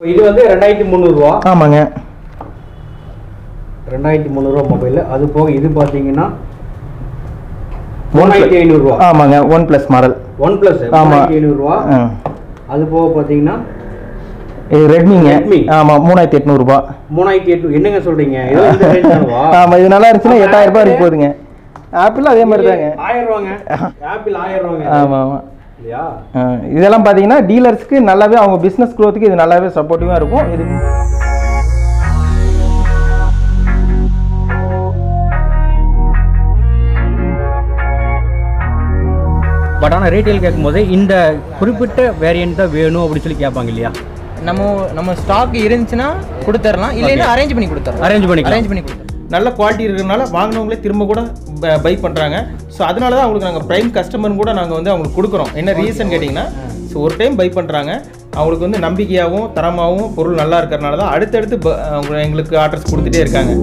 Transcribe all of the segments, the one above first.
இது வந்து ரெண்டாயிரத்தி முந்நூறுரூவா ஆமாங்க ரெண்டாயிரத்தி முந்நூறுரூவா மொபைல் அது போக இது பார்த்தீங்கன்னா மூணாயிரத்தி ஐநூறுரூவா ஆமாங்க one plus model one plus ஆமா. மூணாயிரத்தி ஐநூறுரூவா ஆ. அது போக பார்த்தீங்கன்னா இது ரெட்மிங்க Redmi. ஆமாம் மூணாயிரத்தி எட்நூறுபா மூணாயிரத்தி எட்டு என்னங்க சொல்றீங்க ஏதோ இந்த range தானவா? ஆமாம் இது நல்லா இருந்துச்சுன்னா எட்டாயிரம் ரூபாய் இருக்கு போகுதுங்க ஆப்பிள் அதே மாதிரி தாங்க ஆயிரம் ரூபாங்க ஆப்பிள் ஆயிரம் ரூபாங்க ஆமாம் ஆமாம் இல்லையா ஆ, இதெல்லாம் பார்த்தீங்கன்னா டீலர்ஸ்க்கு நல்லாவே அவங்க பிஸ்னஸ் க்ரோத்துக்கு இது நல்லாவே சப்போர்ட்டிவாக இருக்கும் இது பட் ஆனால் ரீட்டைல் கேட்கும்போது இந்த குறிப்பிட்ட வேரியன்ட் தான் வேணும் அப்படின்னு சொல்லி கேட்பாங்க இல்லையா நம்ம நம்ம ஸ்டாக் இருந்துச்சுன்னா கொடுத்துடலாம் இல்லைன்னா அரேஞ்ச் பண்ணி கொடுத்துறோம் அரேஞ்ச் பண்ணிக்கலாம் அரேஞ்ச் பண்ணி கொடுத்துறோம் நல்ல குவாலிட்டி இருக்கிறதுனால வாங்கினவங்களே திரும்ப கூட பை பண்ணுறாங்க ஸோ அதனால தான் அவங்களுக்கு நாங்கள் ப்ரைம் கஸ்டமர் கூட நாங்கள் வந்து அவங்களுக்கு கொடுக்குறோம் என்ன ரீசன் கேட்டிங்கன்னா ஸோ ஒரு டைம் பை பண்ணுறாங்க அவங்களுக்கு வந்து நம்பிக்கையாகவும் தரமாகவும் பொருள் நல்லா இருக்கிறனால தான் அடுத்தடுத்து ப- அவங்க எங்களுக்கு ஆர்டர்ஸ் கொடுத்துட்டே இருக்காங்க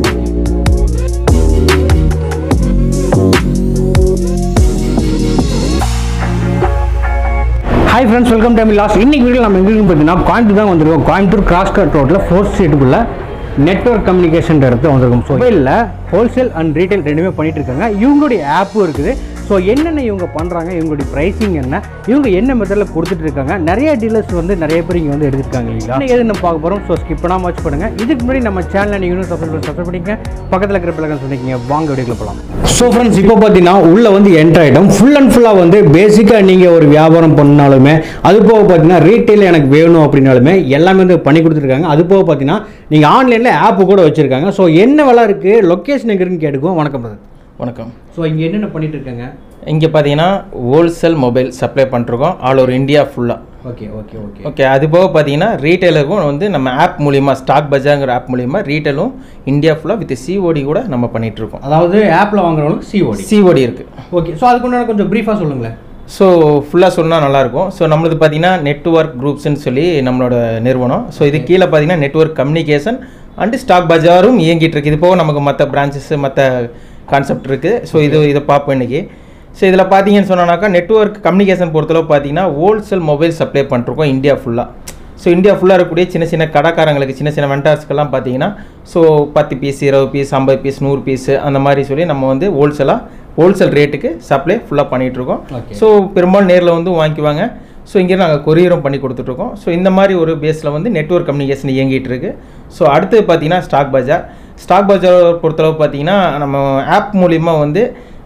hi friends welcome time loss இன்னைக்கு வீடியோ நம்ம எங்கே பார்த்தீங்கன்னா கோயம்புத்தூர் தான் வந்திருக்கோம் கோயம்புத்தூர் கிராஸ் கட் ரோட்டில் ஃபோர்த் ஸ்ட்ரீட்டுக்குள்ள நெட்ஒர்க் கம்யூனிகேஷன் இடத்துல வந்திருக்கோம் ஸோ மொபைலில் ஹோல்சேல் அண்ட் ரீட்டைல் ரெண்டுமே பண்ணிட்டு இருக்காங்க இவங்களுடைய ஆப்பும் இருக்குது ஸோ என்னென்ன இவங்க பண்ணுறாங்க இவங்களுடைய ப்ரைஸிங் என்ன இவங்க என்ன மெத்தடில் கொடுத்துட்டு இருக்காங்க நிறைய டீலர்ஸ் வந்து நிறைய பேர் இங்கே வந்து எடுத்துருக்காங்க இல்லைங்களா இன்னைக்கு எது நம்ம பார்க்க போகிறோம் ஸோ ஸ்கிப் பண்ணாமல் வாட்ச் பண்ணுங்கள் இதுக்கு முன்னாடி நம்ம சேனலை நீங்கள் இன்னும் சப்ஸ்கிரைப் சப்ஸ்கிரைப் பண்ணிக்கங்க பக்கத்தில் இருக்கிற பிள்ளைங்க சொன்னீங்க வாங்க வீடியோக்குள்ள போகலாம் ஸோ ஃப்ரெண்ட்ஸ் இப்போ பார்த்தீங்கன்னா உள்ளே வந்து என்டர் ஆகிட்டோம் ஃபுல் அண்ட் ஃபுல்லாக வந்து பேசிக்காக நீங்கள் ஒரு வியாபாரம் பண்ணாலுமே அது போக பார்த்தீங்கன்னா ரீட்டைல் எனக்கு வேணும் அப்படின்னாலுமே எல்லாமே வந்து பண்ணி கொடுத்துருக்காங்க அது போக பார்த்தீங்கன்னா நீங்கள் ஆன்லைனில் ஆப்பு கூட வச்சுருக்காங்க ஸோ என்ன விலை இருக்குது லொக்கேஷன் எங்கே இருக்குன்னு கேட்டுக்குவோம் வணக்கம் brother. வணக்கம் ஸோ இங்கே என்னென்ன பண்ணிட்டு இருக்காங்க இங்கே பார்த்தீங்கன்னா ஹோல்சேல் மொபைல் சப்ளை பண்ணிருக்கோம் ஆல் ஓவர் இந்தியா ஃபுல்லாக ஓகே ஓகே ஓகே ஓகே அது போக பார்த்தீங்கன்னா ரீட்டைலருக்கும் வந்து நம்ம ஆப் மூலியமாக ஸ்டாக் பஜார்ங்கிற ஆப் மூலியமாக ரீட்டைலும் இந்தியா ஃபுல்லாக வித் சிஓடி கூட நம்ம பண்ணிட்டு இருக்கோம் அதாவது ஆப்பில் வாங்குறவங்களுக்கு சிஓடி சிஓடி இருக்குது ஓகே ஸோ அதுக்கு உண்டான கொஞ்சம் ப்ரீஃபாக சொல்லுங்களேன் ஸோ ஃபுல்லாக சொன்னால் நல்லாயிருக்கும் ஸோ நம்மளது பார்த்தீங்கன்னா நெட்ஒர்க் குரூப்ஸ்னு சொல்லி நம்மளோட நிறுவனம் ஸோ இது கீழே பார்த்தீங்கன்னா நெட்ஒர்க் கம்யூனிகேஷன் அண்டு ஸ்டாக் பஜாரும் இயங்கிட்டு இருக்கு இது போக நமக்கு மற்ற பிரான்ச்சஸ் மற்ற கான்செப்ட் இருக்குது ஸோ இது இதை பார்ப்போம் இன்னைக்கு ஸோ இதில் பார்த்தீங்கன்னு சொன்னாக்கா நெட்ஒர்க் கம்யூனிகேஷன் பொறுத்தளவு பார்த்தீங்கன்னா ஹோல்சேல் மொபைல் சப்ளை பண்ணிருக்கோம் இந்தியா ஃபுல்லாக ஸோ இந்தியா ஃபுல்லாக இருக்கக்கூடிய சின்ன சின்ன கடைக்காரங்களுக்கு சின்ன சின்ன வெண்டார்ஸ்க்கெல்லாம் பார்த்தீங்கன்னா ஸோ பத்து பீஸ் இருபது பீஸ் ஐம்பது பீஸ் நூறு பீஸ் அந்த மாதிரி சொல்லி நம்ம வந்து ஹோல்சேலாக ஹோல்சேல் ரேட்டுக்கு சப்ளை ஃபுல்லாக பண்ணிகிட்ருக்கோம் Okay. ஸோ பெரும்பாலும் நேரில் வந்து வாங்கிக்குவாங்க ஸோ இங்கே நாங்கள் கொரியரும் பண்ணி கொடுத்துட்ருக்கோம் ஸோ இந்த மாதிரி ஒரு பேஸில் வந்து நெட்வொர்க் கம்யூனிகேஷன் இயங்கிட்டு இருக்கு ஸோ அடுத்து பார்த்தீங்கன்னா ஸ்டாக் பஜார் ஸ்டாக் பஜார் பொறுத்தளவு பார்த்தீங்கன்னா நம்ம ஆப் மூலிமா வந்து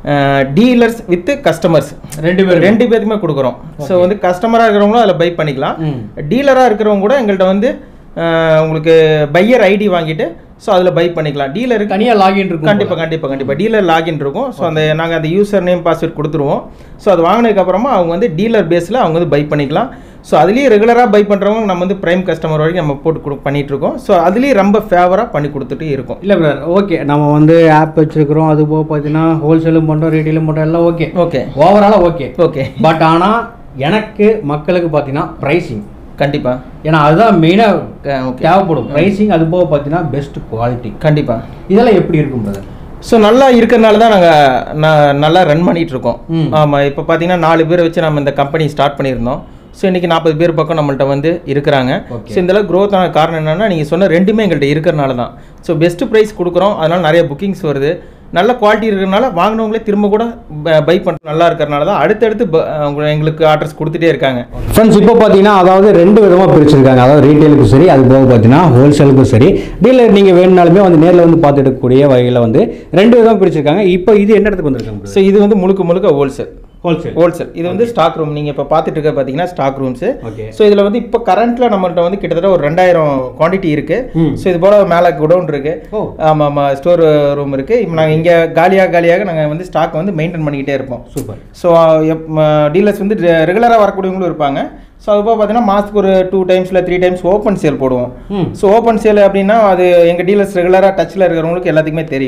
டீலர்ஸ் வித் கஸ்டமர்ஸ் ரெண்டு பேரும் ரெண்டு பேருக்குமே கொடுக்குறோம் ஸோ வந்து கஸ்டமராக இருக்கிறவங்களும் அதில் பை பண்ணிக்கலாம் ம். டீலராக இருக்கிறவங்க கூட எங்கள்கிட்ட வந்து அஹ், உங்களுக்கு பையர் ஐடி வாங்கிட்டு ஸோ அதில் பை பண்ணிக்கலாம் டீலருக்கு தனியாக லாகின் இருக்கும் கண்டிப்பாக கண்டிப்பாக கண்டிப்பாக டீலர் லாகின் இருக்கும் ஸோ அந்த நாங்கள் அந்த யூசர் நேம் பாஸ்வேர்ட் கொடுத்துருவோம் ஸோ அது வாங்கினதுக்கப்புறமா அவங்க வந்து டீலர் பேஸில் அவங்க வந்து பை பண்ணிக்கலாம் ஸோ அதுலேயும் ரெகுலராக பை பண்ணுறவங்க நம்ம வந்து ப்ரைம் கஸ்டமர் வரைக்கும் நம்ம போட்டு கொடு பண்ணிட்டு இருக்கோம் ஸோ அதுலேயும் ரொம்ப ஃபேவராக பண்ணி கொடுத்துட்டு இருக்கோம் இல்லை பிரதர் ஓகே நம்ம வந்து ஆப் வச்சிருக்கிறோம் அது போக பார்த்தீங்கன்னா ஹோல்சேலும் பண்ணுறோம் ரீட்டைலும் பண்ணுறோம் எல்லாம் ஓகே ஓகே ஓவராலாக ஓகே ஓகே பட் ஆனால் எனக்கு மக்களுக்கு பார்த்தீங்கன்னா ப்ரைஸிங் கண்டிப்பாக ஏன்னா அதுதான் மெயினாக ஓகே தேவைப்படும் ப்ரைஸிங் அது போக பார்த்தீங்கன்னா பெஸ்ட் குவாலிட்டி கண்டிப்பாக இதெல்லாம் எப்படி இருக்கும் பிரதர் ஸோ நல்லா இருக்கிறனால தான் நாங்கள் நல்லா ரன் பண்ணிட்டு இருக்கோம் ம். ஆமாம் இப்போ பார்த்தீங்கன்னா நாலு பேரை வச்சு நம்ம இந்த கம்பெனி ஸ்டார்ட் பண்ணியிருந்தோம் ஸோ இன்றைக்கி நாற்பது பேர் பக்கம் நம்மள்ட்ட வந்து இருக்கிறாங்க Okay. ஸோ இந்தளவு growth ஆன காரணம் என்னென்னா நீங்கள் சொன்ன ரெண்டுமே எங்கள்கிட்ட இருக்கிறனால தான் ஸோ பெஸ்ட் ப்ரைஸ் கொடுக்குறோம் அதனால் நிறைய புக்கிங்ஸ் வருது நல்ல குவாலிட்டி இருக்கிறனால வாங்கினவங்களே திரும்ப கூட பை பண்ண நல்லா இருக்கிறனால தான் அடுத்தடுத்து ப- அவங்க எங்களுக்கு ஆர்டர்ஸ் கொடுத்துட்டே இருக்காங்க ஃப்ரெண்ட்ஸ் இப்போ பார்த்தீங்கன்னா அதாவது ரெண்டு விதமாக பிரிச்சிருக்காங்க அதாவது ரீட்டைலுக்கும் சரி அது போக பார்த்தீங்கன்னா ஹோல்சேலுக்கும் சரி டீலர் நீங்கள் வேணுனாலுமே வந்து நேரில் வந்து பார்த்து எடுக்கக்கூடிய வகையில் வந்து ரெண்டு விதமாக பிரிச்சிருக்காங்க இப்போ இது என்ன இடத்துக்கு வந்திருக்காங்க ஸோ இது வந்து முழுக்க முழுக்க ஹோல்சேல் ஹோல்சேல் ஹோல்சேல் இது வந்து ஸ்டாக் ரூம் நீங்கள் இப்போ பார்த்துட்டு இருக்க பார்த்தீங்கன்னா ஸ்டாக் ரூம்ஸு ஓகே ஸோ இதில் வந்து இப்போ கரண்ட்டில் நம்மள்ட்ட வந்து கிட்டத்தட்ட ஒரு ரெண்டாயிரம் குவான்டிட்டி இருக்குது ம். ஸோ இது போல் மேலே குடவுன் இருக்குது ஓ ஆமாம் ஆமாம் ஸ்டோர் ரூம் இருக்குது இப்போ நாங்கள் இங்கே காலியாக காலியாக நாங்கள் வந்து ஸ்டாக் வந்து மெயின்டைன் பண்ணிக்கிட்டே இருப்போம் சூப்பர் ஸோ டீலர்ஸ் வந்து ரெகுலராக வரக்கூடியவங்களும் இருப்பாங்க ஸோ அது போக பார்த்தீங்கன்னா மாதத்துக்கு ஒரு டூ டைம்ஸ் இல்லை த்ரீ டைம்ஸ் ஓப்பன் சேல் போடுவோம் ம் ஸோ ஓப்பன் சேல் அப்படின்னா அது எங்கள் டீலர்ஸ் ரெகுலராக டச்சில் இருக்கிறவங்களுக்கு எல்லாத்துக்குமே தெரியும்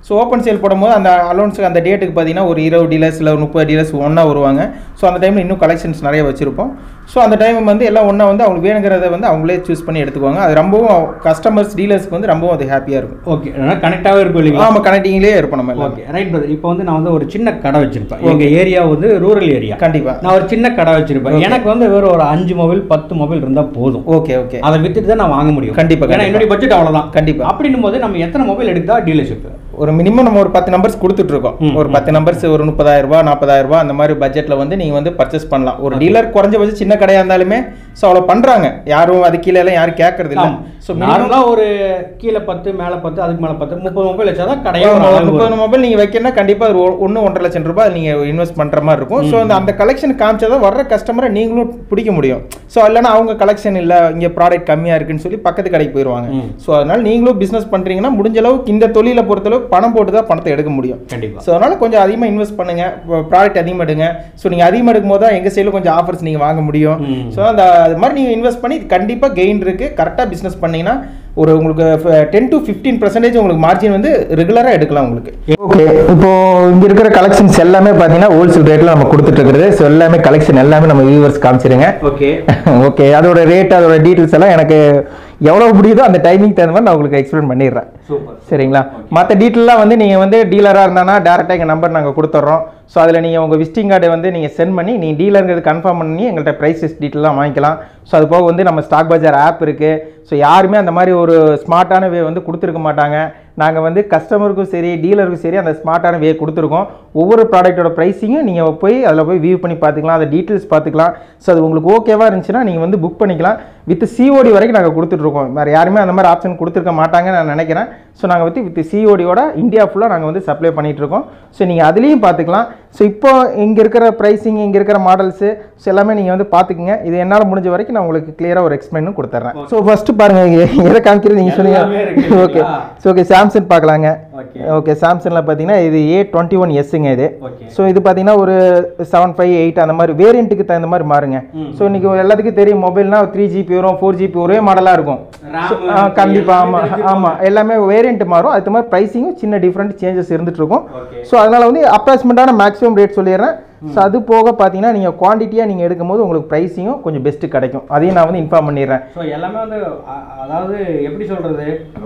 ஸோ ஓப்பன் சேல் போடும்போது அந்த அலோன்ஸுக்கு அந்த டேட்டுக்கு பார்த்தீங்கன்னா ஒரு இருபது டீலர்ஸ் இல்லை ஒரு முப்பது டீலர்ஸ் ஒன்றா வருவாங்க ஸோ அந்த டைமில் இன்னும் கலெக்ஷன்ஸ் நிறைய வச்சுருப்போம் ஸோ அந்த டைம் வந்து எல்லாம் ஒன்றா வந்து அவங்களுக்கு வேணுங்கிறத வந்து அவங்களே சூஸ் பண்ணி எடுத்துக்குவாங்க அது ரொம்பவும் கஸ்டமர்ஸ் டீலர்ஸ்க்கு வந்து ரொம்பவும் அது ஹாப்பியாக இருக்கும் ஓகே அதனால் கனெக்டாகவே இருக்கும் இல்லைங்களா ஆமாம் கனெக்டிங்லேயே இருப்போம் நம்ம எல்லாம் ஓகே ரைட் பிரதர் இப்போ வந்து நான் வந்து ஒரு சின்ன கடை வச்சிருப்பேன் எங்க ஏரியா வந்து ரூரல் ஏரியா கண்டிப்பாக நான் ஒரு சின்ன கடை வச்சிருப்பேன் எனக்கு வந்து வெறும் ஒரு அஞ்சு மொபைல் பத்து மொபைல் இருந்தா போதும் ஓகே ஓகே அதை வித்துட்டு தான் நான் வாங்க முடியும் கண்டிப்பா, ஏன்னா கண்டிப்பா. என்னுடைய பட்ஜெட் அவ்வளவுதான் கண்டிப்பா. அப்படின்னும் போது நம்ம எத்தனை மொபைல் எடுத்தா டீலர்ஷிப் ஒரு மினிமம் நம்ம ஒரு பத்து நம்பர்ஸ் கொடுத்துட்டு இருக்கோம் ம், ஒரு பத்து நம்பர்ஸ் ஒரு முப்பதாயிரம் ரூபாய் நாற்பதாயிரம் ரூபாய் அந்த மாதிரி பட்ஜெட்ல வந்து நீங்க வந்து பர்ச்சேஸ் பண்ணலாம் ஒரு டீலர் குறைஞ்சபட்சம் சின்ன கடையா இருந்தாலுமே ஸோ அவ்வளோ பண்றாங்க யாரும் அது கீழே எல்லாம் யாரும் கேட்கறது இல்லை ஸோ நார்மலா ஒரு கீழே பத்து மேல பத்து அதுக்கு மேல பத்து முப்பது மொபைல் வச்சாதான் கடையா ஒரு ஒரு அளவு முப்பது வரும். மொபைல் நீங்க வைக்கணும்னா கண்டிப்பா ஒரு ஒன்று ஒன்றரை லட்சம் ரூபாய் நீங்க இன்வெஸ்ட் பண்ற மாதிரி இருக்கும் ஸோ அந்த அந்த கலெக்ஷன் காமிச்சாதான் வர்ற கஸ்டமரை நீங்களும் பிடிக்க முடியும் ஸோ இல்லைன்னா அவங்க கலெக்ஷன் இல்லை இங்க ப்ராடக்ட் கம்மியா இருக்குன்னு சொல்லி பக்கத்து கடைக்கு போயிடுவாங்க ம். ஸோ அதனால நீங்களும் பிசினஸ் பண்றீங்கன்னா முடிஞ்ச அளவுக்கு இந்த தொழிலை பொறுத்தளவு பணம் போட்டு தான் பணத்தை எடுக்க முடியும் கண்டிப்பா ஸோ அதனால கொஞ்சம் அதிகமாக இன்வெஸ்ட் பண்ணுங்க ப்ராடக்ட் அதிகமாக எடுங்க ஸோ நீங்கள் அதிகமாக எடுக்கும் போது தான் எங்கள் சைடில் கொஞ்சம் ஆஃபர்ஸ் நீங்கள் வாங்க முடியும் ம். ஸோ அந்த அது மாதிரி நீங்கள் இன்வெஸ்ட் பண்ணி கண்டிப்பாக கெயின் இருக்கு கரெக்டாக பிஸ்னஸ் பண்ணீங்கன்னா ஒரு உங்களுக்கு டென் டு ஃபிஃப்டீன் பர்சன்டேஜ் உங்களுக்கு மார்ஜின் வந்து ரெகுலராக எடுக்கலாம் உங்களுக்கு ஓகே இப்போ இங்க இருக்கிற கலெக்ஷன்ஸ் எல்லாமே பார்த்தீங்கன்னா ஹோல்சேல் ரேட்ல நம்ம கொடுத்துட்டு இருக்கிறது ஸோ எல்லாமே கலெக்ஷன் எல்லாமே நம்ம வியூவர்ஸ் காமிச்சிருங்க ஓகே ஓகே அதோட ரேட் அதோட டீட்டெயில்ஸ் எல்லாம் எனக்கு எவ்வளவு முடியுதோ அந்த டைமிங் தகுந்த மாதிரி நான் உங்களுக்கு எக்ஸ்பிளைன் பண்ணிடுறேன் சூப்பர் சரிங்களா மற்ற டீட்டெயிலாம் வந்து நீங்கள் வந்து டீலராக இருந்தானா டேரெக்டாக எங்கள் நம்பர் நாங்கள் கொடுத்துட்றோம் ஸோ அதில் நீங்கள் உங்கள் விசிட்டிங் கார்டை வந்து நீங்கள் சென்ட் பண்ணி நீங்கள் டீலருங்கிறது கன்ஃபார்ம் பண்ணி எங்கள்கிட்ட ப்ரைஸஸ் டீட்டெயிலாம் வாங்கிக்கலாம் ஸோ அது போக வந்து நம்ம ஸ்டாக் பஜார் ஆப் இருக்குது ஸோ யாருமே அந்த மாதிரி ஒரு ஸ்மார்ட்டான வே வந்து கொடுத்துருக்க மாட்டாங்க நாங்கள் வந்து கஸ்டமருக்கும் சரி டீலருக்கும் சரி அந்த ஸ்மார்ட்டான வே கொடுத்துருக்கோம் ஒவ்வொரு ப்ராடக்ட்டோட ப்ரைஸிங்கும் நீங்கள் போய் அதில் போய் வியூ பண்ணி பார்த்துக்கலாம் அந்த டீட்டெயில்ஸ் பார்த்துக்கலாம் ஸோ அது உங்களுக்கு ஓகேவா இருந்துச்சுன்னா நீங்கள் வந்து புக் பண்ணிக்கலாம் வித் சிஓடி வரைக்கும் நாங்கள் கொடுத்துட்ருக்கோம் வேறு யாருமே அந்த மாதிரி ஆப்ஷன் கொடுத்துருக்க மாட்டாங்கன்னு நான் நினைக்கிறேன் ஸோ நாங்கள் வந்து வித் சிஓடியோட இந்தியா ஃபுல்லாக நாங்கள் வந்து சப்ளை பண்ணிட்டு இருக்கோம் ஸோ நீங்கள் அதுலேயும் பார்த்துக்கலாம் ஸோ இப்போ இங்கே இருக்கிற ப்ரைஸிங் இங்கே இருக்கிற மாடல்ஸு ஸோ எல்லாமே நீங்கள் வந்து பார்த்துக்குங்க இது என்னால் முடிஞ்ச வரைக்கும் நான் உங்களுக்கு கிளியராக ஒரு எக்ஸ்பிளைனும் கொடுத்துட்றேன் ஸோ ஃபஸ்ட்டு பாருங்கள் எதை காமிக்கிறது நீங்கள் எல்லாமே இருக்கு சொன்னீங்க ஓகே இல்லைங்களா? ஸோ ஓகே சாம்சங் பார்க்கலாங்க ஓகே ஓகே சாம்சங்கில் பார்த்தீங்கன்னா இது ஏ டுவெண்ட்டி ஒன் எஸ்ஸுங்க இது ஓகே ஸோ இது பார்த்தீங்கன்னா ஒரு செவன் ஃபைவ் எயிட் அந்த மாதிரி வேரியண்ட்டுக்கு தகுந்த மாதிரி மாறுங்க ம். ஸோ இன்னைக்கு எல்லாத்துக்கும் தெரியும் மொபைல்னா த்ரீ ஜிபி வரும் ஃபோர் ஜிபி ஒரே மாடலாக இருக்கும் RAM, So, ஆ, கண்டிப்பா எல்லாமே ஆமாம் தெரிஞ்சுப்பாங்க. ஆமாம் எல்லாமே வேரியண்ட் மாறும் அது மாதிரி ப்ரைஸிங்கும் சின்ன டிஃப்ரெண்ட் சேஞ்சஸ் இருந்துட்டு இருக்கும் ஓகே ஸோ அதனால வந்து அப்ராக்சிமேட்டான மேக்ஸிமம் ரேட் சொல்லிடுறேன் ஸோ அது போக பார்த்தீங்கன்னா நீங்கள் குவான்டிட்டியாக நீங்கள் எடுக்கும்போது உங்களுக்கு ப்ரைஸிங்கும் கொஞ்சம் பெஸ்ட்டு கிடைக்கும் அதையும் நான் வந்து இன்ஃபார்ம் பண்ணிடுறேன் ஸோ எல்லாமே வந்து அ- அதாவது எப்படி சொல்றது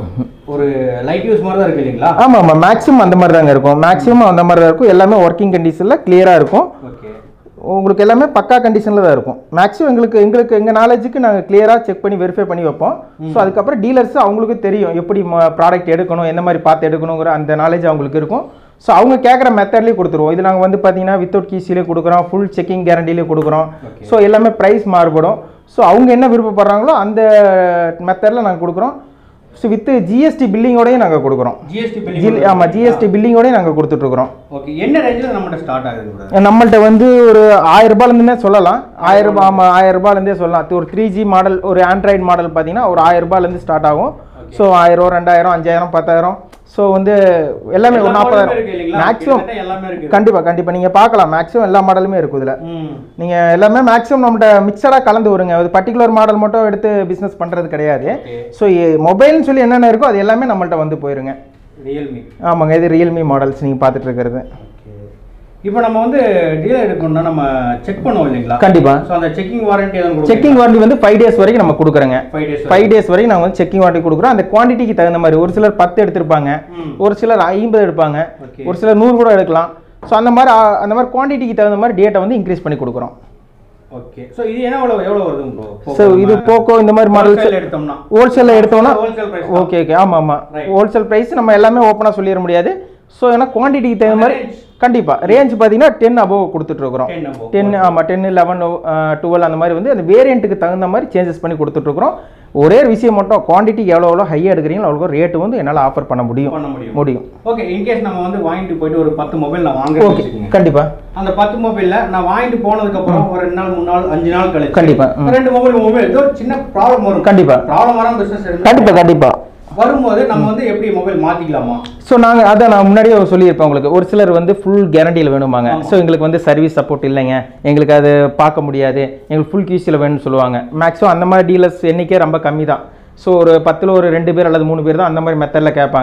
ஒரு லைட் யூஸ் மாதிரி தான் இருக்கு இல்லைங்களா ஆமாம் ஆமாம் மேக்ஸிமம் அந்த மாதிரி தாங்க இருக்கும் மேக்ஸிமம் அந்த மாதிரி தான் இருக்கும் எல்லாமே ஒர்க்கிங் கண்டிஷனில் கிளியராக இருக்கும் ஓகே உங்களுக்கு எல்லாமே பக்கா கண்டிஷனில் தான் இருக்கும் மேக்ஸிமம் எங்களுக்கு எங்களுக்கு எங்கள் நாலேஜுக்கு நாங்கள் கிளியராக செக் பண்ணி வெரிஃபை பண்ணி வைப்போம் ஸோ அதுக்கப்புறம் டீலர்ஸ் அவங்களுக்கு தெரியும் எப்படி ப்ராடக்ட் எடுக்கணும் எந்த மாதிரி பார்த்து எடுக்கணுங்கிற அந்த நாலேஜ் அவங்களுக்கு இருக்கும் ஸோ அவங்க கேட்குற மெத்தட்லேயே கொடுத்துருவோம் இது நாங்கள் வந்து பார்த்தீங்கன்னா வித்தவுட் கீஸிலே கொடுக்குறோம் ஃபுல் செக்கிங் கேரண்டிலே கொடுக்குறோம் Okay. ஸோ எல்லாமே ப்ரைஸ் மாறுபடும் ஸோ அவங்க என்ன விருப்பப்படுறாங்களோ அந்த மெத்தடில் நாங்கள் கொடுக்குறோம் ஸோ வித் ஜிஎஸ்டி பில்லிங்கோடய நாங்கள் கொடுக்குறோம் ஜிஎஸ்டி ஜி ஆமாம் ஜிஎஸ்டி பில்லிங்கோடய நாங்கள் கொடுத்துட்ருக்குறோம் ஓகே என்ன ரேஞ்சில் நம்மகிட்ட ஸ்டார்ட் ஆகுது brother? நம்மள்ட்ட வந்து ஒரு ஆயிரம் ரூபாயிலேருந்துமே சொல்லலாம் ஆயிரம் ரூபாய் ஆமாம் ஆயிரம் ரூபாயிலேருந்தே சொல்லலாம் இது ஒரு த்ரீ ஜி மாடல் ஒரு ஆண்ட்ராய்டு மாடல் பார்த்தீங்கன்னா ஒரு ஆயிரம் ரூபாயிலேருந்து ஸ்டார்ட் ஆகும் ஸோ ஆயிரம் ரெண்டாயிரம் அஞ்சாயிரம் பத்தாயிரம் ஸோ வந்து எல்லாமே ஒரு எல்லா மாடலுமே நாற்பதாயிரம் இருக்கு இல்லைங்களா? மேக்ஸிமம் கிட்டத்தட்ட எல்லாமே இருக்கு கண்டிப்பாக கண்டிப்பாக நீங்கள் பார்க்கலாம் மேக்ஸிமம் எல்லா மாடலுமே இருக்கும் இதில் ம் நீங்கள் எல்லாமே மேக்ஸிமம் நம்மகிட்ட மிக்சடாக கலந்து வருங்க அது பர்டிகுலர் மாடல் மட்டும் எடுத்து பிஸ்னஸ் பண்ணுறது கிடையாது ஓகே ஸோ மொபைல்னு சொல்லி என்னென்ன இருக்கோ அது எல்லாமே நம்மள்ட்ட வந்து போயிருங்க ரியல்மி ஆமாங்க இது ரியல்மி மாடல்ஸ் நீங்கள் பார்த்துட்டு இருக்கிறது இப்போ நம்ம வந்து டீலர் எடுக்கணும்னா நம்ம செக் பண்ணுவோம் இல்லைங்களா கண்டிப்பாக ஸோ அந்த செக்கிங் வாரண்டி எதுவும் செக்கிங் வாரண்டி வந்து ஃபைவ் டேஸ் வரைக்கும் நம்ம கொடுக்குறோங்க ஃபைவ் டேஸ் ஃபைவ் டேஸ் வரைக்கும் நாங்கள் வந்து செக்கிங் வாரண்டி கொடுக்குறோம் அந்த குவான்டிட்டிக்கு தகுந்த மாதிரி ஒரு சிலர் பத்து எடுத்திருப்பாங்க ம். ஒரு சிலர் ஐம்பது எடுப்பாங்க ஓகே ஒரு சிலர் நூறு கூட எடுக்கலாம் ஸோ அந்த மாதிரி ஆ, அந்த மாதிரி குவான்டிட்டிக்கு தகுந்த மாதிரி டேட்டை வந்து இன்க்ரீஸ் பண்ணி கொடுக்குறோம் ஓகே ஸோ இது என்ன எவ்வளோ எவ்வளோ வருது ப்ரோ ஸோ இது போக்கோ இந்த மாதிரி மாடல்ஸ் எடுத்தோம்னா ஹோல்சேலில் எடுத்தோம்னா ஹோல்சேல் பிரைஸ் ஓகே ஓகே ஆமாம் ஆமாம் Right. ஹோல்சேல் ப்ரைஸ் நம்ம எல்லாமே ஓப்பனாக சொல்லிட முடியாது ஸோ ஏன்னா குவான்டிட்டிக்கு தகுந்த மாதிரி range. கண்டிப்பாக ரேஞ்ச் பார்த்தீங்கன்னா டென் அபோவ் கொடுத்துட்ருக்குறோம் 10 above. டென் ஆமாம் டென் லெவன் டுவெல் அந்த மாதிரி வந்து அந்த வேரியண்ட்டுக்கு தகுந்த மாதிரி சேஞ்சஸ் பண்ணி கொடுத்துட்ருக்குறோம் ஒரே ஒரு விஷயம் மட்டும் குவான்டிட்டிக்கு எவ்வளோ எவ்வளோ ஹையாக எடுக்கிறீங்களோ அவ்வளோ ரேட்டு வந்து என்னால் ஆஃபர் பண்ண முடியும் பண்ண முடியும் முடியும் ஓகே இன்கேஸ் நம்ம வந்து வாங்கிட்டு போயிட்டு ஒரு பத்து மொபைல் நான் வாங்குறேன்னு ஓகே வச்சுக்கோங்க கண்டிப்பாக அந்த பத்து மொபைல்ல நான் வாங்கிட்டு போனதுக்கு அப்புறம் ஒரு ரெண்டு நாள் மூணு நாள் அஞ்சு நாள் கழிச்சு கண்டிப்பா, ம். ரெண்டு மொபைல் மொபைல் ஏதோ சின்ன ப்ராப்ளம் வரும் கண்டிப்பா. ப்ராப்ளம் வராம பிசினஸ் கண்டிப்பாக கண்டிப்பாக வரும்போது நம்ம வந்து எப்படி மொபைல் மாத்திக்கலாமா ஸோ நாங்கள் அதான் நான் முன்னாடியே சொல்லியிருப்பேன் உங்களுக்கு ஒரு சிலர் வந்து ஃபுல் கேரண்டியில் வேணுமாங்க ஆமா. ஸோ எங்களுக்கு வந்து சர்வீஸ் சப்போர்ட் இல்லைங்க எங்களுக்கு அது பார்க்க முடியாது எங்களுக்கு ஃபுல் கியூஸில் வேணும்னு சொல்லுவாங்க மேக்ஸிமம் அந்த மாதிரி டீலர்ஸ் எண்ணிக்கை ரொம்ப கம்மி தான் ஸோ ஒரு பத்தில் ஒரு ரெண்டு பேர் அல்லது மூணு பேர் தான் அந்த மாதிரி மெத்தடில் கேட்பாங்க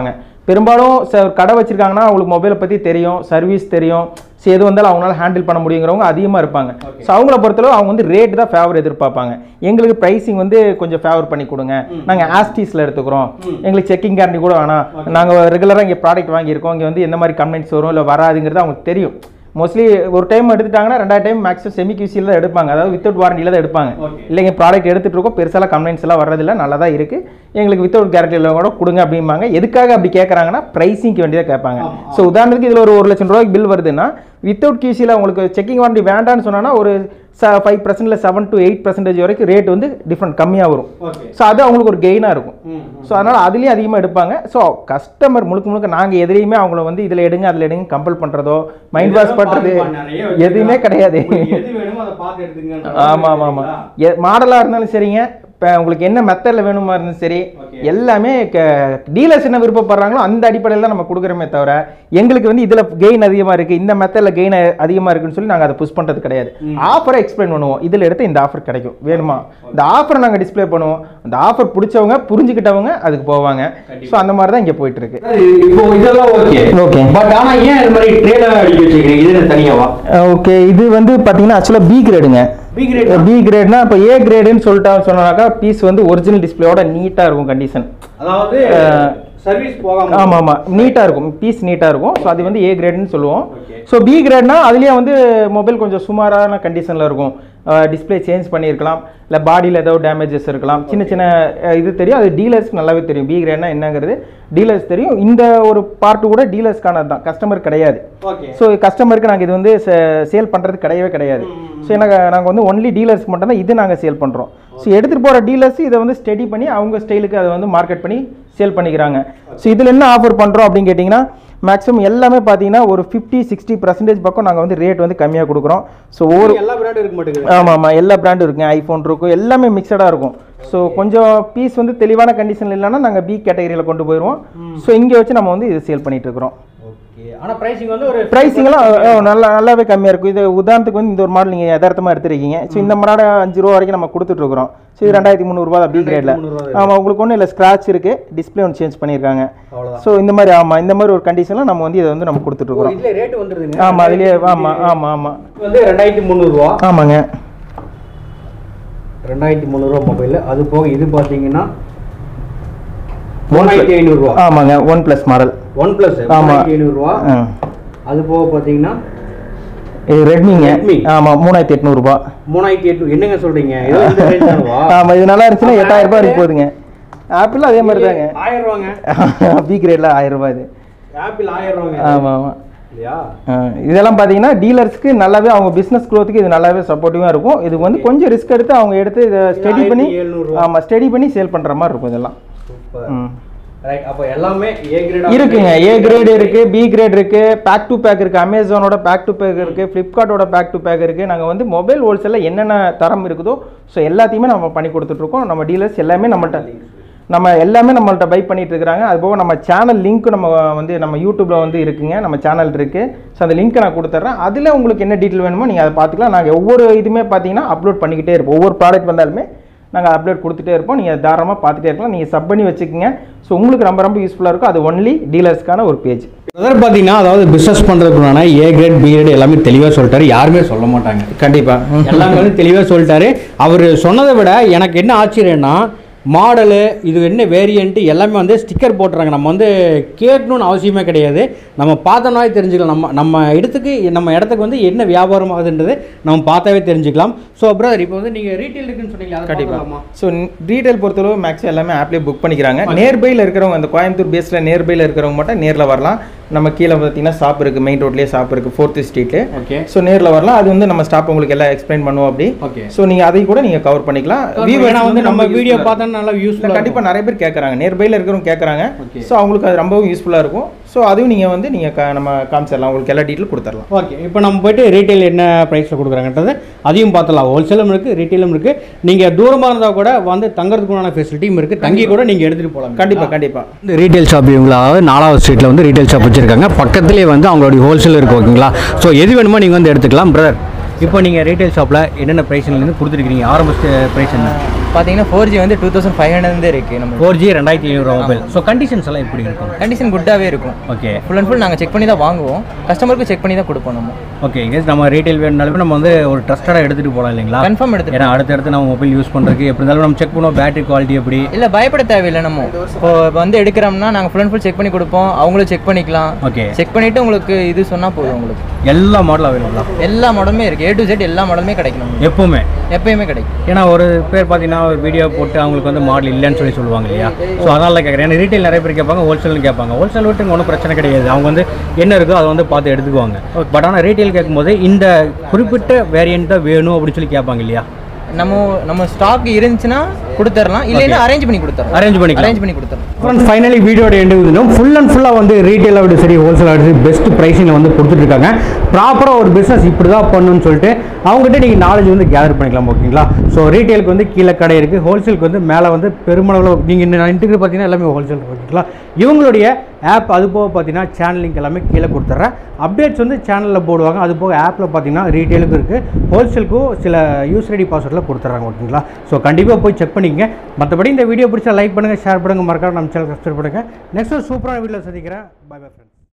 பெரும்பாலும் ச- ஒரு கடை வச்சிருக்காங்கன்னா அவங்களுக்கு மொபைலை பற்றி தெரியும் சர்வீஸ் தெரியும் ஸோ எது வந்தாலும் அவங்களால ஹேண்டில் பண்ண முடியுங்கிறவங்க அதிகமாக இருப்பாங்க ஸோ அவங்கள பொறுத்தளவு அவங்க வந்து ரேட் தான் ஃபேவர் எதிர்பார்ப்பாங்க எங்களுக்கு ப்ரைஸிங் வந்து கொஞ்சம் ஃபேவர் பண்ணி கொடுங்க நாங்கள் ஆஸ்டிஸில் எடுத்துக்கிறோம் எங்களுக்கு செக்கிங் கேரண்டி கூட வேணாம் நாங்கள் ரெகுலராக இங்கே ப்ராடக்ட் வாங்கியிருக்கோம் இங்கே வந்து எந்த மாதிரி கம்ப்ளைண்ட்ஸ் வரும் இல்லை வராதுங்கிறது அவங்களுக்கு தெரியும் மோஸ்ட்லி ஒரு டைம் எடுத்துட்டாங்கன்னா ரெண்டாவது டைம் மேக்ஸிமம் செமி கியூசியில் தான் எடுப்பாங்க அதாவது வித்தவுட் வாரண்டியில் தான் எடுப்பாங்க இல்லைங்க ப்ராடக்ட் எடுத்துட்டு இருக்கோம் பெருசாலாம் கம்ப்ளைண்ட்ஸ் எல்லாம் வர்றதில்ல நல்லா தான் இருக்கு எங்களுக்கு வித்தவுட் கேரண்டியில் கூட கொடுங்க அப்படிம்பாங்க எதுக்காக அப்படி கேட்குறாங்கன்னா ப்ரைஸிங்க்கு வேண்டியதாக கேட்பாங்க ஸோ உதாரணத்துக்கு இதில் ஒரு ஒரு லட்சம் ரூபாய்க்கு பில் வருதுன்னா வித்தவுட் கியூசியில் உங்களுக்கு செக்கிங் வாரண்டி வேண்டாம்னு சொன்னா ஒரு ஃபைவ் பர்சன்ட்ல செவன் டு எயிட் பர்சன்டேஜ் வரைக்கும் ரேட் வந்து டிஃப்ரெண்ட் கம்மியாக வரும் ஸோ அது அவங்களுக்கு ஒரு கெயினாக இருக்கும் ஸோ அதனால் அதுலேயும் அதிகமாக எடுப்பாங்க ஸோ கஸ்டமர் முழுக்க முழுக்க நாங்கள் எதுலேயுமே அவங்கள வந்து இதில் எடுங்க அதில் எடுங்க கம்பல் பண்ணுறதோ மைண்ட் வாஷ் பண்ணுறது எதுவுமே கிடையாது ஆமாம் ஆமாம் ஆமாம் மாடலாக இருந்தாலும் சரிங்க இப்போ உங்களுக்கு என்ன மெத்தடில் வேணுமா இருந்தாலும் சரி எல்லாமே டீலர்ஸ் என்ன விருப்பப்படுறாங்களோ அந்த அடிப்படையில் தான் நம்ம கொடுக்குறோமே தவிர எங்களுக்கு வந்து இதில் கெயின் அதிகமாக இருக்குது இந்த மெத்தடில் கெயின் அதிகமாக இருக்குன்னு சொல்லி நாங்கள் அதை புஷ் பண்ணுறது கிடையாது ஆஃபரை எக்ஸ்பிளைன் பண்ணுவோம் இதில் எடுத்து இந்த ஆஃபர் கிடைக்கும் வேணுமா இந்த ஆஃபரை நாங்கள் டிஸ்ப்ளே பண்ணுவோம் அந்த ஆஃபர் பிடிச்சவங்க புரிஞ்சுக்கிட்டவங்க அதுக்கு போவாங்க ஸோ அந்த மாதிரி தான் இங்கே போயிட்டு இருக்கு இப்போ இதெல்லாம் ஓகே ஓகே பட் ஆனா ஏன் இது மாதிரி ட்ரேல அடிக்க வச்சிருக்கீங்க இது தனியாவா ஓகே இது வந்து பார்த்தீங்கன்னா ஆக்சுவலாக பி கிரேடுங்க பி கிரேட் பி கிரேட்னா இப்போ ஏ கிரேடுன்னு சொல்லிட்டா சொன்னாக்கா பீஸ் வந்து ஒரிஜினல் டிஸ்பிளேயோட நீட்டாக இருக்கும் கண்டிஷன் அதாவது சர்வீஸ் போகாம ஆமாம் ஆமாம் நீட்டாக இருக்கும் பீஸ் நீட்டாக இருக்கும் ஸோ அது வந்து ஏ கிரேட்னு சொல்லுவோம் Okay. ஸோ பி கிரேட்னா அதுலேயே வந்து மொபைல் கொஞ்சம் சுமாரான கண்டிஷனில் இருக்கும் டிஸ்ப்ளே சேஞ்ச் பண்ணியிருக்கலாம் இல்லை பாடியில் ஏதோ டேமேஜஸ் இருக்கலாம் சின்ன சின்ன அஹ், இது தெரியும் அது டீலர்ஸ்க்கு நல்லாவே தெரியும் பி கிரேட்னா என்னங்கிறது டீலர்ஸ் தெரியும் இந்த ஒரு பார்ட்டு கூட டீலர்ஸ்க்கானது தான் கஸ்டமர் கிடையாது ஓகே ஸோ கஸ்டமருக்கு நாங்கள் இது வந்து சேல் பண்ணுறது கிடையவே கிடையாது ஸோ எனக்கு நாங்கள் வந்து ஒன்லி டீலர்ஸ்க்கு மட்டும் தான் இது நாங்கள் சேல் பண்ணுறோம் ஸோ எடுத்துகிட்டு போகிற டீலர்ஸ் இதை வந்து ஸ்டடி பண்ணி அவங்க ஸ்டைலுக்கு அதை வந்து மார்க்கெட் பண்ணி சேல் பண்ணிக்கிறாங்க ஸோ இதில் என்ன ஆஃபர் பண்ணுறோம் அப்படின்னு கேட்டிங்கன்னா மேக்ஸிமம் எல்லாமே பார்த்தீங்கன்னா ஒரு ஃபிஃப்டி சிக்ஸ்டி பர்சன்டேஜ் பக்கம் நாங்கள் வந்து ரேட் வந்து கம்மியாக கொடுக்குறோம் ஸோ ஒவ்வொரு எல்லா பிராண்டும் இருக்க மாட்டேங்குது ஆமாம் ஆமாம் எல்லா பிராண்டும் இருக்குங்க ஐஃபோன் இருக்கும் எல்லாமே மிக்சடாக இருக்கும் ஸோ கொஞ்சம் பீஸ் வந்து தெளிவான கண்டிஷன் இல்லைன்னா நாங்கள் பி கேட்டகரியில் கொண்டு போயிடுவோம் ஸோ இங்கே வச்சு நம்ம வந்து இது சேல் பண்ணிட்டு இருக்கிறோம் ஓகே ஆனா பிரைசிங் வந்து ஒரு ப்ரைஸிங்லாம் நல்லா நல்லாவே கம்மியாக இருக்கும் இது உதாரணத்துக்கு வந்து இந்த ஒரு மாடல் நீங்கள் யதார்த்தமாக எடுத்துருக்கீங்க ஸோ இந்த மாடல் அஞ்சு ரூபா வரைக்கும் நம்ம கொடுத்துட்ருக்குறோம் ஸோ இது ரெண்டாயிரத்தி முந்நூறுபா பி கிரேடில் ஆமாம் உங்களுக்கு ஒன்றும் இல்லை ஸ்க்ராட்ச் இருக்குது டிஸ்பிளே ஒன்று சேஞ்ச் பண்ணியிருக்காங்க அவ்வளவுதான். ஸோ இந்த மாதிரி ஆமாம் இந்த மாதிரி ஒரு கண்டிஷனில் நம்ம வந்து இதை வந்து நம்ம கொடுத்துட்ருக்குறோம் இதுல ரேட் வந்துருதுங்க ஆமாம் அதுலேயே ஆமாம் ஆமாம் ஆமாம் இது வந்து ரெண்டாயிரத்தி முந்நூறுரூவா ஆமாங்க ரெண்டாயிரத்தி முந்நூறுரூவா மொபைல் அது போக இது பார்த்தீங்கன்னா மூணாயிரத்தி ஐநூறுரூவா ஆமாங்க one plus model one plus ஆமா. மூணாயிரத்தி ஐநூறுரூவா அது போக பார்த்தீங்கன்னா இது ரெட்மிங்க Redmi. ஆமாம் மூணாயிரத்தி எட்நூறுபா மூணாயிரத்தி எட்டு என்னங்க சொல்றீங்க இதெல்லாம் இந்த range தானவா? ஆமாம் இது நல்லா இருந்துச்சுன்னா எட்டாயிரம் ரூபாய் வரைக்கும் போகுதுங்க ஆப்பிள் அதே மாதிரி தாங்க ஆயிரம் ரூபாங்க பி கிரேடில் ஆயிரம் ரூபாய் இது ஆப்பிள் ஆயிரம் ரூபாங்க ஆமாம் ஆமாம் இல்லையா ஆ, இதெல்லாம் பார்த்தீங்கன்னா டீலர்ஸ்க்கு நல்லாவே அவங்க பிஸ்னஸ் க்ரோத்துக்கு இது நல்லாவே சப்போர்ட்டிவாக இருக்கும் இது வந்து கொஞ்சம் ரிஸ்க் எடுத்து அவங்க எடுத்து இதை ஸ்டடி பண்ணி 1700 ஆமாம் ஸ்டடி பண்ணி சேல் பண்ணுற மாதிரி இருக்கும் இதெல்லாம் சூப்பர் ம். ரைட் அப்போ எல்லாமே ஏ கிரேட் இருக்குங்க ஏ கிரேட் இருக்கு பி கிரேட் இருக்கு பேக் டு பேக் இருக்கு அமேசானோட பேக் டு பேக் இருக்கு ஃப்ளிப்கார்ட்டோட பேக் டு பேக் இருக்கு நாங்கள் வந்து மொபைல் ஹோல்சேலில் என்னென்ன தரம் இருக்குதோ ஸோ எல்லாத்தையுமே நம்ம பண்ணி கொடுத்துட்ருக்கோம் நம்ம டீலர்ஸ் எல்லாமே நம்மள்ட்ட நம்ம எல்லாமே நம்மள்ட்ட பை பண்ணிட்டு இருக்கிறாங்க அது போக நம்ம சேனல் லிங்க் நம்ம வந்து நம்ம யூடியூப்ல வந்து இருக்குங்க நம்ம சேனல் இருக்கு ஸோ அந்த லிங்க்கை நான் கொடுத்துட்றேன் அதில் உங்களுக்கு என்ன டீட்டெயில் வேணுமோ நீங்கள் அதை பார்த்துக்கலாம் நாங்கள் ஒவ்வொரு இதுவுமே பார்த்தீங்கன்னா அப்லோட் பண்ணிக்கிட்டே இருப்போம் ஒவ்வொரு ப்ராடக்ட் வந்தாலுமே நாங்கள் அப்லோட் கொடுத்துட்டே இருப்போம் நீங்கள் தாராளமாக பார்த்துட்டே இருக்கலாம் நீங்கள் சப் பண்ணி வச்சுக்கோங்க ஸோ உங்களுக்கு ரொம்ப ரொம்ப யூஸ்ஃபுல்லாக இருக்கும் அது ஒன்லி டீலர்ஸ்க்கான ஒரு பேஜ் பிரதர் பார்த்தீங்கன்னா அதாவது பிஸ்னஸ் பண்ணுறதுக்குனான ஏ கிரேட் பி கிரேட் எல்லாமே தெளிவாக சொல்லிட்டாரு யாருமே சொல்ல மாட்டாங்க கண்டிப்பாக எல்லாமே வந்து தெளிவாக சொல்லிட்டாரு அவர் சொன்னதை விட எனக்கு என்ன ஆச்சரியம்னா மாடலு இது என்ன வேரியண்ட்டு எல்லாமே வந்து ஸ்டிக்கர் போட்டுறாங்க நம்ம வந்து கேட்கணும்னு அவசியமே கிடையாது நம்ம பார்த்தோம்னாவே தெரிஞ்சுக்கலாம் நம்ம நம்ம இடத்துக்கு நம்ம இடத்துக்கு வந்து என்ன வியாபாரம் ஆகுதுன்றது நம்ம பார்த்தாவே தெரிஞ்சுக்கலாம் ஸோ பிரதர் இப்போ வந்து நீங்கள் ரீட்டைல் இருக்குன்னு சொன்னீங்க அதை கண்டிப்பாக பார்க்கலாமா? ஸோ ரீட்டைல் பொறுத்தளவு மேக்ஸிமம் எல்லாமே ஆப்லேயே புக் பண்ணிக்கிறாங்க நியர்பையில் இருக்கிறவங்க அந்த கோயம்புத்தூர் பேஸில் நியர்பையில் இருக்கிறவங்க மட்டும் நேரில் வரலாம் நம்ம கீழே பார்த்தீங்கன்னா ஷாப் இருக்குது மெயின் ரோட்லேயே ஷாப் இருக்குது ஃபோர்த்து ஸ்ட்ரீட்டு ஓகே ஸோ நேரில் வரலாம் அது வந்து நம்ம ஸ்டாப் உங்களுக்கு எல்லாம் எக்ஸ்பிளைன் பண்ணுவோம் அப்படி ஓகே ஸோ நீங்கள் அதை கூட நீங்கள் கவர் பண்ணிக்கலாம் ஏன்னா வந்து நம்ம வீடியோ பார்த்தா பார்த்தா நல்லா யூஸ்ஃபுல்லாக கண்டிப்பாக நிறைய பேர் கேட்குறாங்க நியர்பையில் இருக்கிறவங்க கேட்குறாங்க Okay. ஸோ அவங்களுக்கு அது ரொம்பவும் யூஸ்ஃபுல்லாக இருக்கும் ஸோ அதுவும் நீங்கள் வந்து நீங்கள் நம்ம காமிச்சிடலாம் உங்களுக்கு எல்லா டீட்டெயில் கொடுத்துடலாம் ஓகே இப்போ நம்ம போயிட்டு ரீட்டைல் என்ன ப்ரைஸில் கொடுக்குறாங்கன்றது அதையும் பார்த்தலாம் ஹோல்சேலும் இருக்குது ரீட்டைலும் இருக்குது நீங்கள் தூரமாக இருந்தால் கூட வந்து தங்குறதுக்குண்டான ஃபெசிலிட்டியும் இருக்குது தங்கி கூட நீங்கள் எடுத்துகிட்டு போகலாம் கண்டிப்பாக கண்டிப்பாக இந்த ரீட்டைல் ஷாப் இவங்களாவது நாலாவது ஸ்ட்ரீட்டில் வந்து ரீட்டைல் ஷாப் வச்சுருக்காங்க பக்கத்துலேயே வந்து அவங்களுடைய ஹோல்சேல் இருக்குது ஓகேங்களா ஸோ எது வேணுமோ நீங்கள் வந்து எடுத்துக்கலாம் பிரதர் இப்போ நீங்கள் ரீட்டைல் ஷாப்பில் என்னென்ன ப்ரைஸ்லேருந்து கொடுத்துருக்கீங்க ஆரம்ப ப்ரைஸ் என்ன பார்த்தீங்கன்னா ஃபோர் ஜி வந்து டூ தௌசண்ட் ஃபைவ் ஹண்ட்ரட் இருக்குது நம்ம ஃபோர் ஜி ரெண்டாயிரத்தி ஐநூறு மொபைல் ஸோ கண்டிஷன்ஸ் எல்லாம் எப்படி இருக்கும் கண்டிஷன் குட்டாகவே இருக்கும் ஓகே ஃபுல் அண்ட் ஃபுல் நாங்கள் செக் பண்ணி தான் வாங்குவோம் கஸ்டமருக்கு செக் பண்ணி தான் கொடுப்போம் நம்ம ஓகே கேஸ் நம்ம ரீட்டைல் வேணுனாலுமே நம்ம வந்து ஒரு ட்ரஸ்டடாக எடுத்துகிட்டு போகலாம் இல்லைங்களா கன்ஃபார்ம் எடுத்து ஏன்னா அடுத்தடுத்து நம்ம மொபைல் யூஸ் பண்ணுறதுக்கு எப்படி இருந்தாலும் நம்ம செக் பண்ணுவோம் பேட்டரி குவாலிட்டி எப்படி இல்லை பயப்பட தேவையில்லை நம்ம இப்போ வந்து எடுக்கிறோம்னா நாங்கள் ஃபுல் அண்ட் ஃபுல் செக் பண்ணி கொடுப்போம் அவங்களும் செக் பண்ணிக்கலாம் ஓகே செக் பண்ணிவிட்டு உங்களுக்கு இது சொன்னால் போதும் உங்களுக்கு எல்லா மாடலும் அவைலபிளா எல்லா மாடலுமே இருக்குது ஏ டு செட் எல்லா மாடலுமே கிடைக்கும் நமக்கு எப்பவுமே எப்பயுமே கிடைக்கும் ஏன்னா ஒரு பேர் பார்த்தீங்கன்னா ஒரு வீடியோ போட்டு அவங்களுக்கு வந்து மாடல் இல்லைன்னு சொல்லி சொல்லுவாங்க இல்லையா ஸோ அதனால கேட்குறேன் ஏன்னா ரீட்டைல் நிறைய பேர் கேட்பாங்க ஹோல்சேல்னு கேட்பாங்க ஹோல்சேல் விட்டு ஒன்றும் பிரச்சனை கிடையாது அவங்க வந்து என்ன இருக்கோ அதை வந்து பார்த்து எடுத்துக்குவாங்க பட் ஆனால் ரீட்டைல் கேட்கும்போது இந்த குறிப்பிட்ட வேரியன்ட் தான் வேணும் அப்படின்னு சொல்லி கேட்பாங்க இல்லையா நம்ம நம்ம ஸ்டாக் இருந்துச்சுன்னா கொடுத்துடலாம் இல்லைன்னா அரேஞ்ச் பண்ணி கொடுத்துறோம் அரேஞ்ச் பண்ணிக்கலாம் அரேஞ்ச் பண்ணி கொடுத்துறோம் ஃப்ரெண்ட்ஸ் ஃபைனலி வீடியோட எண்டு விதணும் ஃபுல் அண்ட் ஃபுல்லாக வந்து ரீட்டைல் ஆகட்டும் சரி ஹோல்சேல் ஆகட்டும் சரி பெஸ்ட் ப்ரைஸிங்கில் வந்து கொடுத்துட்ருக்காங்க ப்ராப்பராக ஒரு பிஸ்னஸ் இப்படி தான் பண்ணணும்னு சொல்லிட்டு அவங்ககிட்ட நீங்கள் நாலேஜ் வந்து கேதர் பண்ணிக்கலாம் ஓகேங்களா ஸோ ரீட்டைலுக்கு வந்து கீழே கடை இருக்குது ஹோல்சேலுக்கு வந்து மேலே வந்து பெருமளவில் நீங்கள் இன்னும் இன்ட்டுக்கு பார்த்தீங்கன்னா எல்லாமே ஹோல்சேல் ஓகேங்களா இவங்களுடைய ஆப் அது போக பார்த்தீங்கன்னா சேனல் லிங்க் எல்லாமே கீழே கொடுத்துட்றேன் அப்டேட்ஸ் வந்து சேனலில் போடுவாங்க அது போக ஆப்பில் பார்த்தீங்கன்னா ரீட்டைலுக்கும் இருக்குது ஹோல்சேலுக்கும் சில யூஸ் ரெடி பாஸ்வேர்டில் கொடுத்துட்றாங்க ஓகேங்களா ஸோ கண்டிப்பாக போய் செக் பண்ணிக்கங்க மற்றபடி இந்த வீடியோ பிடிச்சா லைக் பண்ணுங்கள் ஷேர் பண்ணுங்கள் மறக்காம நம்ம சேனல் சப்ஸ்கிரைப் பண்ணுங்கள் நெக்ஸ்ட் ஒரு சூப்பரான வீடியோவில் சந்திக்கிறேன் பை பை